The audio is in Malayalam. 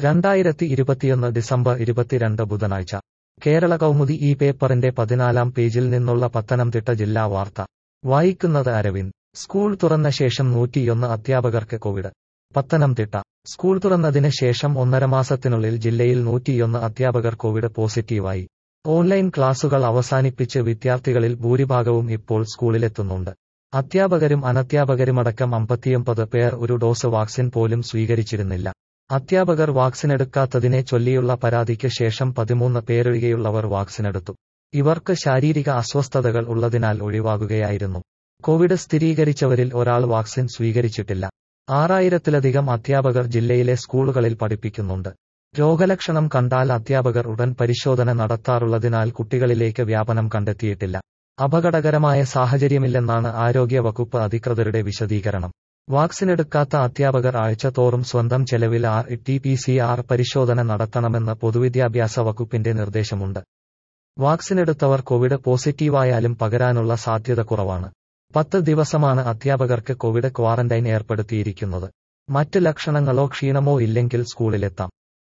രണ്ടായിരത്തി ഇരുപത്തിയൊന്ന് ഡിസംബർ ഇരുപത്തിരണ്ട് ബുധനാഴ്ച കേരള കൗമുദി ഈ പേപ്പറിന്റെ പതിനാലാം പേജിൽ നിന്നുള്ള പത്തനംതിട്ട ജില്ലാ വാർത്ത വായിക്കുന്നത് അരവിന്ദ് സ്കൂൾ തുറന്ന ശേഷം നൂറ്റിയൊന്ന് അധ്യാപകർക്ക് കോവിഡ് പത്തനംതിട്ട സ്കൂൾ തുറന്നതിന് ശേഷം ഒന്നര മാസത്തിനുള്ളിൽ ജില്ലയിൽ നൂറ്റിയൊന്ന് അധ്യാപകർ കോവിഡ് പോസിറ്റീവായി ഓൺലൈൻ ക്ലാസുകൾ അവസാനിപ്പിച്ച് വിദ്യാർത്ഥികളിൽ ഭൂരിഭാഗവും ഇപ്പോൾ സ്കൂളിലെത്തുന്നുണ്ട് അധ്യാപകരും അനധ്യാപകരുമടക്കം അമ്പത്തിയൊമ്പത് പേർ ഒരു ഡോസ് വാക്സിൻ പോലും സ്വീകരിച്ചിരുന്നില്ല അധ്യാപകർ വാക്സിനെടുക്കാത്തതിനെ ചൊല്ലിയുള്ള പരാതിക്ക് ശേഷം പതിമൂന്ന് പേരൊഴികെയുള്ളവർ വാക്സിനെടുത്തു ഇവർക്ക് ശാരീരിക അസ്വസ്ഥതകൾ ഉള്ളതിനാൽ ഒഴിവാകുകയായിരുന്നു കോവിഡ് സ്ഥിരീകരിച്ചവരിൽ ഒരാൾ വാക്സിൻ സ്വീകരിച്ചിട്ടില്ല ആറായിരത്തിലധികം അധ്യാപകർ ജില്ലയിലെ സ്കൂളുകളിൽ പഠിപ്പിക്കുന്നുണ്ട് രോഗലക്ഷണം കണ്ടാൽ അധ്യാപകർ ഉടൻ പരിശോധന നടത്താറുള്ളതിനാൽ കുട്ടികളിലേക്ക് വ്യാപനം കണ്ടെത്തിയിട്ടില്ല അപകടകരമായ സാഹചര്യമില്ലെന്നാണ് ആരോഗ്യ വകുപ്പ് അധികൃതരുടെ വിശദീകരണം വാക്സിനെടുക്കാത്ത അധ്യാപകർ ആഴ്ചതോറും സ്വന്തം ചെലവിൽ R T P C R പരിശോധന നടത്തണമെന്ന് പൊതുവിദ്യാഭ്യാസ വകുപ്പിന്റെ നിർദ്ദേശമുണ്ട് വാക്സിനെടുത്തവർ കോവിഡ് പോസിറ്റീവായാലും പകരാനുള്ള സാധ്യത കുറവാണ് പത്ത് ദിവസമാണ് അധ്യാപകർക്ക് കോവിഡ് ക്വാറന്റൈൻ ഏർപ്പെടുത്തിയിരിക്കുന്നത് മറ്റ് ലക്ഷണങ്ങളോ ക്ഷീണമോ ഇല്ലെങ്കിൽ സ്കൂളിലെത്താം